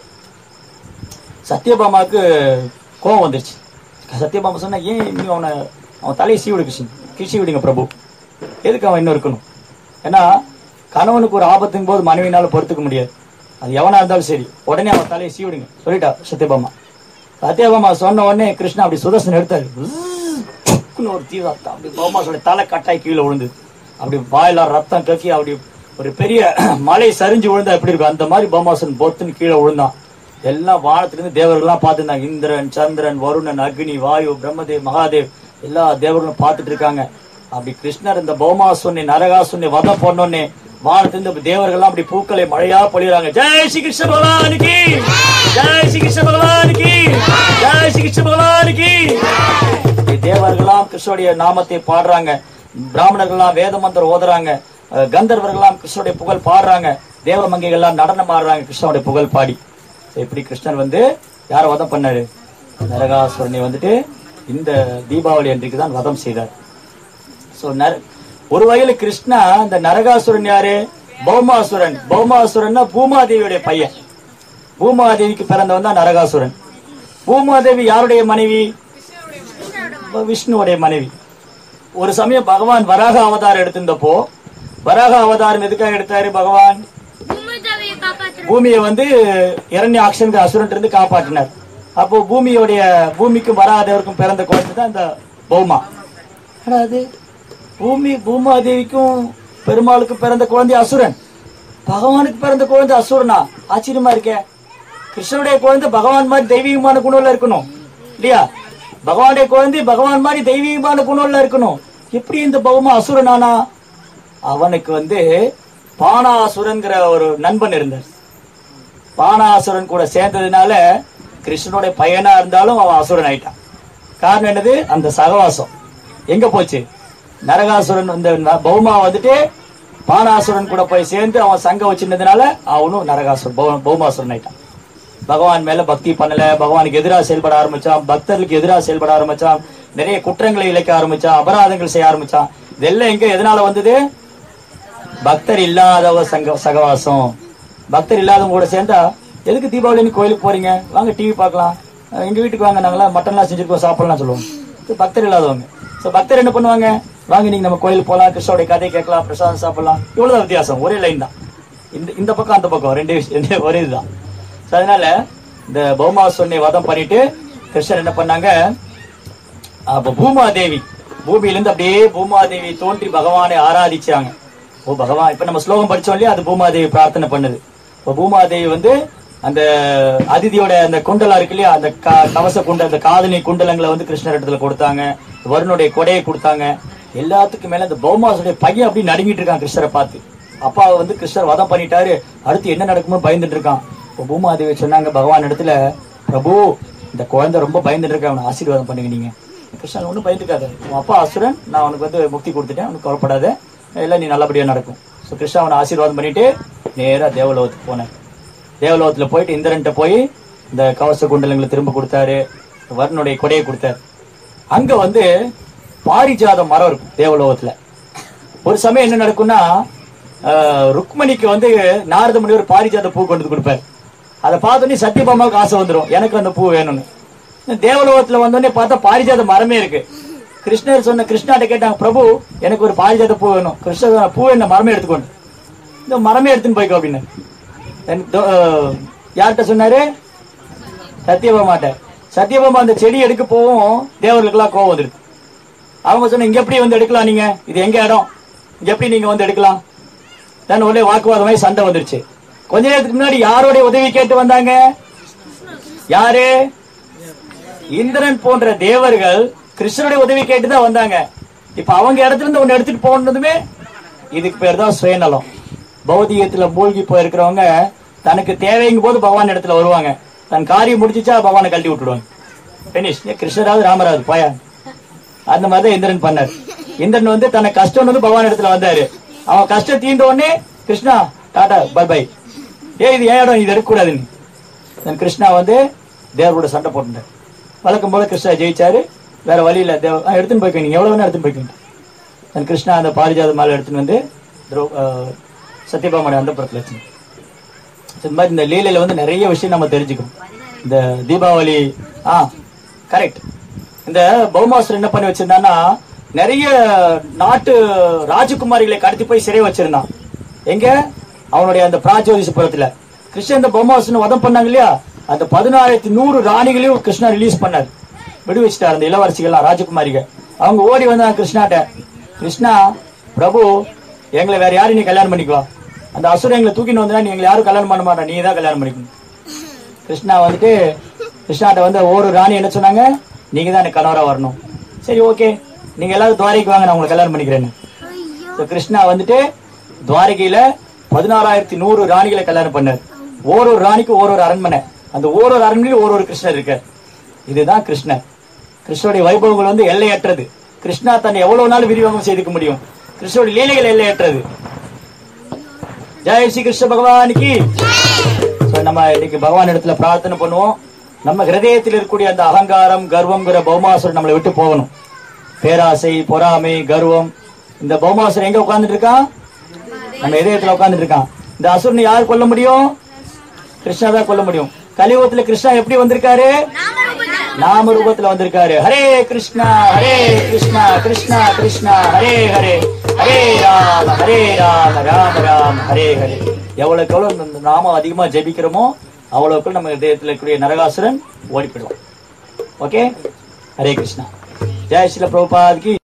சத்யபாமாவுக்கு கோவம் வந்துருச்சு சத்யபாமா சொன்னா ஏன் நீ அவனை அவன் தலையை சீவிடு கிருஷ்ணன் கிஷி விடுங்க பிரபு எதுக்கு அவன் இன்னும் இருக்கணும் ஏன்னா கணவனுக்கு ஒரு ஆபத்தின் போது மனைவினால பொறுத்துக்க முடியாது அது எவனா இருந்தாலும் சரி உடனே அவன் தலையை சீவிடுங்க சொல்லிட்டா சத்யபாமா சத்யபாமா சொன்ன உடனே கிருஷ்ணா அப்படி சுதர்சன் எடுத்தாரு உஸ்ன்னு ஒரு தீ ரத்தம் அப்படி பௌமாசோட தலை கட்டாய் கீழே விழுந்தது அப்படி வாயில ரத்தம் கக்கி அப்படி ஒரு பெரிய மலை சரிஞ்சு விழுந்தா எப்படி இருக்கும் அந்த மாதிரி பௌமாசன் பொத்துன்னு கீழே விழுந்தான் எல்லாம் வானத்திலிருந்து தேவர்கள்லாம் பார்த்துருந்தாங்க இந்திரன் சந்திரன் வருணன் அக்னி வாயு பிரம்மதேவ் மகாதேவ் எல்லா தேவர்களும் பார்த்துட்டு இருக்காங்க அப்படி கிருஷ்ணர் இந்த பௌமாசுனை நரகாசுனை வதம் பண்ணோன்னே வானத்திலிருந்து தேவர்கள்லாம் அப்படி பூக்களை மழையா பொழியறாங்க ஜெய் ஸ்ரீ கிருஷ்ண பகவானுக்கு ஜெய் ஸ்ரீ கிருஷ்ண பகவானுக்கு ஜெய் ஸ்ரீ கிருஷ்ண பகவானுக்கு இப்படி தேவர்கள்லாம் கிருஷ்ணனுடைய நாமத்தை பாடுறாங்க பிராமணர்கள்லாம் வேத மந்திரம் ஓதுறாங்க அஹ் கந்தர்வர்கள்லாம் கிருஷ்ணனுடைய புகழ் பாடுறாங்க தேவ மங்கைகள்லாம் நடனம் ஆடுறாங்க கிருஷ்ணனுடைய புகழ் பாடி இப்படி கிருஷ்ணன் வந்து யார வதம் பண்ணாரு நரகாசுரனை வந்துட்டு இந்த தீபாவளி அன்றைக்கு தான் வதம் செய்தார் சோ நர ஒரு வகையில கிருஷ்ணா இந்த நரகாசுரன் யாரு பௌமாசுரன் பௌமாசுரன்னா பூமாதேவியுடைய பையன் பூமாதேவிக்கு பிறந்தவன் தான் நரகாசுரன் பூமாதேவி யாருடைய மனைவி விஷ்ணுவுடைய மனைவி ஒரு சமயம் பகவான் வராக அவதாரம் எடுத்திருந்தப்போ வராக அவதாரம் எதுக்காக எடுத்தாரு பகவான் பூமிதாவையை காப்பாற்ற பூமியை வந்து இரண்ய ஆக்ஷனுக்கு அசுரன் இருந்து காப்பாற்றினார் அப்போ பூமியோடைய பூமிக்கும் வராதவருக்கும் பிறந்த குழந்தை தான் இந்த பௌமா ஆனா அது பூமி பூமாதேவிக்கும் பெருமாளுக்கும் பிறந்த குழந்தை அசுரன் பகவானுக்கு பிறந்த குழந்தை அசுரனா ஆச்சரியமா இருக்கே கிருஷ்ணனுடைய குழந்தை பகவான் மாதிரி தெய்வீகமான குணம்ல இருக்கணும் இல்லையா பகவானுடைய குழந்தை பகவான் மாதிரி தெய்வீகமான குணம்ல இருக்கணும் எப்படி இந்த பௌமா அசுரனானா அவனுக்கு வந்து பானாசுரன்கிற ஒரு நண்பன் இருந்தார் பானாசுரன் கூட சேர்ந்ததுனால கிருஷ்ணனுடைய பையனா இருந்தாலும் அவன் அசுரன் ஆயிட்டான் காரணம் என்னது அந்த சகவாசம் எங்க போச்சு நரகாசுரன் இந்த ந- பௌமா வந்துட்டு பானாசுரன் கூட போய் சேர்ந்து அவன் சங்கம் வச்சிருந்ததுனால அவனும் நரகாசுரன் பௌ- பௌமாசுரன் ஆயிட்டான் பகவான் மேல பக்தி பண்ணல பகவானுக்கு எதிராக செயல்பட ஆரம்பிச்சான் பக்தர்களுக்கு எதிராக செயல்பட ஆரம்பிச்சான் நிறைய குற்றங்களை இழைக்க ஆரம்பிச்சான் அபராதங்கள் செய்ய ஆரம்பிச்சான் இதெல்லாம் எங்க எதனால வந்தது பக்தர் இல்லாதவ சங்க சகவாசம் பக்தர் இல்லாதவங்க கூட சேர்ந்தா எதுக்கு தீபாவளி அன்னைக்கு கோயிலுக்கு போறீங்க வாங்க டிவி பார்க்கலாம் அஹ் எங்க வீட்டுக்கு வாங்க நாங்களாம் மட்டன்லாம் செஞ்சிருக்கோம் சாப்பிடலாம் சொல்லுவோம் இது பக்தர் இல்லாதவங்க சோ பக்தர் என்ன பண்ணுவாங்க வாங்க நீங்க நம்ம கோயிலுக்கு போலாம் கிருஷ்ணோடைய கதை கேட்கலாம் பிரசாதம் சாப்பிடலாம் இவ்வளவுதான் வித்தியாசம் ஒரே லைன் தான் இந்த இந்த பக்கம் அந்த பக்கம் ரெண்டு விஷயம் ரெண்டு ஒரே இதுதான் So, அதனால இந்த பௌமாசுரனை வதம் பண்ணிட்டு கிருஷ்ணர் என்ன பண்ணாங்க அப்ப பூமாதேவி பூமியில இருந்து அப்படியே பூமாதேவி தோன்றி பகவானை ஆராதிச்சாங்க ஓ பகவான் இப்ப நம்ம ஸ்லோகம் படிச்சோம் இல்லையா அது பூமாதேவி பிரார்த்தனை பண்ணுது இப்ப பூமாதேவி வந்து அந்த அதிதியோட அந்த குண்டலா இருக்கு இல்லையா அந்த க- கவச குண்டல் அந்த காதணி குண்டலங்களை வந்து கிருஷ்ணர் இடத்துல கொடுத்தாங்க வருணுடைய கொடையை கொடுத்தாங்க எல்லாத்துக்கும் மேல அந்த பௌமாசுடைய பையன் அப்படி நடுங்கிட்டு இருக்கான் கிருஷ்ணரை பார்த்து அப்பாவை வந்து கிருஷ்ணர் வதம் பண்ணிட்டாரு அடுத்து என்ன நடக்குமோ பயந்துட்டு இருக்கான் இப்ப பூமாதேவி சொன்னாங்க பகவான் இடத்துல பிரபு இந்த குழந்தை ரொம்ப பயந்துட்டு இருக்க அவனை ஆசீர்வாதம் பண்ணுங்க நீங்க கிருஷ்ணன் ஒன்றும் பயந்துக்காத உன் அப்பா அசுரன் நான் உனக்கு வந்து முக்தி கொடுத்துட்டேன் உனக்கு கவலைப்படாத எல்லாம் நீ நல்லபடியா நடக்கும் ஸோ கிருஷ்ணா அவனை ஆசீர்வாதம் பண்ணிட்டு நேரா தேவலோகத்துக்கு போனேன் தேவலோகத்துல போயிட்டு இந்திரன்ட்ட போய் இந்த கவச குண்டலங்களை திரும்ப கொடுத்தாரு வருணுடைய கொடையை கொடுத்தாரு அங்க வந்து பாரிஜாத மரம் இருக்கும் தேவலோகத்துல ஒரு சமயம் என்ன நடக்கும்னா ஆஹ், ருக்மணிக்கு வந்து நாரத முனி ஒரு பாரிஜாத பூ கொண்டு வந்து கொடுப்பாரு அதை பார்த்தோன்னே சத்யபாமாவுக்கு ஆசை வந்துடும் எனக்கு அந்த பூ வேணும்னு தேவலோகத்துல வந்தோடனே பார்த்தா பாரிஜாத மரமே இருக்கு கிருஷ்ணர் சொன்ன கிருஷ்ணாட்ட கேட்டாங்க பிரபு எனக்கு ஒரு பாரிஜாத பூ வேணும் கிருஷ்ணர் சொன்ன, பூ என்ன மரமே எடுத்துக்கொண்டு இந்த மரமே எடுத்துன்னு போய்க்கோ அப்படின்னு என் தோ- ஆஹ், யார்கிட்ட சொன்னாரு சத்தியபாமாட்ட சத்தியபாமா அந்த செடி எடுக்க போவும் தேவர்களுக்கெல்லாம் கோவம் வந்துருக்கு அவங்க சொன்ன இங்க எப்படி வந்து எடுக்கலாம் நீங்க இது எங்க இடம் இங்க எப்படி நீங்க வந்து எடுக்கலாம் தான் ஒரே வாக்குவாதமாய் சண்டை வந்துருச்சு கொஞ்ச நேரத்துக்கு முன்னாடி யாரோடைய உதவி கேட்டு வந்தாங்க யாரு இந்திரன் போன்ற தேவர்கள் கிருஷ்ணனுடைய உதவி கேட்டு தான் வந்தாங்க இப்ப அவங்க இடத்துல இருந்து ஒண்ணு எடுத்துட்டு போனதுமே இதுக்கு பேர் தான் சுயநலம் பௌதிகத்துல மூழ்கி போயிருக்கிறவங்க தனக்கு தேவைங்கும் போது பகவான் இடத்துல வருவாங்க தன் காரியம் முடிஞ்சிச்சா பகவானை கழட்டி விட்டுடுவாங்க பினிஷ் கிருஷ்ணராவது ராமராவது போயா அந்த மாதிரி தான் இந்திரன் பண்ணார் இந்திரன் வந்து தனக்கு கஷ்டம் வந்து பகவான் இடத்துல வந்தாரு அவன் கஷ்டம் தீர்ந்த உடனே கிருஷ்ணா டாடா பை பை ஏ இது ஏன் இடம் இது எடுக்கக்கூடாதுன்னு தென் கிருஷ்ணா வந்து தேவரோட சண்டை போட்டுட்டார் வழக்கம் போல கிருஷ்ணா ஜெயிச்சாரு வேற வழி இல்ல தேவ ஆ, எடுத்துன்னு போய்க்க நீங்க எவ்வளவு வேணா எடுத்துன்னு போய்க்கணும் தென் கிருஷ்ணா அந்த பாரிஜாத மாலை எடுத்துன்னு வந்து திரௌ- ஆ, சத்யபாமாவோட அந்த புறத்துல வச்சு இந்த மாதிரி இந்த லீலையில வந்து நிறைய விஷயம் நம்ம தெரிஞ்சுக்கணும் இந்த தீபாவளி ஆ கரெக்ட் இந்த பௌமாசுரன் என்ன பண்ணி வச்சிருந்தான்னா நிறைய நாட்டு ராஜகுமாரிகளை கடத்தி போய் சிறை வச்சிருந்தான் எங்க அவனுடைய அந்த பிராஜோதிசபுரத்துல கிருஷ்ணன் இந்த பௌமாசுரன் வதம் பண்ணாங்க இல்லையா அந்த பதினாயிரத்தி நூறு ராணிகளையும் கிருஷ்ணா ரிலீஸ் பண்ணார் விடுவிச்சிட்டார் அந்த இளவரசிகள்லாம் ராஜகுமாரிகள் அவங்க ஓடி வந்தாங்க கிருஷ்ணாட்ட கிருஷ்ணா பிரபு எங்களை வேற யாரையும் நீ கல்யாணம் பண்ணிக்குவா அந்த அசுரம் எங்களை தூக்கின்னு வந்தா நீ எங்களை யாரும் கல்யாணம் பண்ண மாட்டா நீ தான் கல்யாணம் பண்ணிக்கணும் கிருஷ்ணா வந்துட்டு கிருஷ்ணாட்ட வந்து ஒரு ராணி என்ன சொன்னாங்க நீங்க தான் எனக்கு கணவரா வரணும் சரி ஓகே நீங்க எல்லாரும் துவாரைக்கு வாங்க நான் உங்களை கல்யாணம் பண்ணிக்கிறேன்னு So, கிருஷ்ணா வந்துட்டு துவாரகையில பதினாறாயிரத்தி நூறு ராணிகளை கல்யாணம் பண்ணார் ஒரு ஒரு ராணிக்கு ஒரு ஒரு அரண்மனை அந்த ஒரு ஒரு அரண்மனையும் ஒரு ஒரு கிருஷ்ணர் இருக்கார் இதுதான் கிருஷ்ணர் கிருஷ்ணருடைய வைபவங்கள் வந்து எல்லையற்றது கிருஷ்ணா தன்னை எவ்வளவு நாள் விரிவாகம் செய்துக்க முடியும் கிருஷ்ணருடைய லீலைகள் எல்லையற்றது ஜெய் ஸ்ரீ கிருஷ்ண பகவானுக்கு So, நம்ம இன்னைக்கு பகவான் இடத்துல பிரார்த்தனை பண்ணுவோம் நம்ம ஹிருதயத்தில் இருக்கக்கூடிய அந்த அகங்காரம் கர்வம்ங்கிற பௌமாசுரன் நம்மளை விட்டு போகணும் பேராசை பொறாமை கர்வம் இந்த பௌமாசுரன் எங்க உட்கார்ந்துட்டு இருக்கான் நம்ம இதயத்துல உட்கார்ந்துட்டு இருக்கான் இந்த அசுரனை யார் கொல்ல முடியும் கிருஷ்ணா தான் கொல்ல முடியும் கலியுகத்துல கிருஷ்ணா எப்படி வந்திருக்காரு நாம ரூபத்துல வந்திருக்காரு ஹரே கிருஷ்ணா ஹரே கிருஷ்ணா கிருஷ்ணா கிருஷ்ணா ஹரே ஹரே ஹரே ராம ஹரே ராம ராம ராம ஹரே ஹரே எவ்வளவுக்கு எவ்வளவு இந்த நாமம் அதிகமா ஜெபிக்கிறோமோ அவ்வளவுக்கு நம்ம இதயத்துல இருக்கக்கூடிய நரகாசுரன் ஓடி போயிடுவோம் ஓகே ஹரே கிருஷ்ணா ஜெய் ஸ்ரீல பிரபுபாத் கி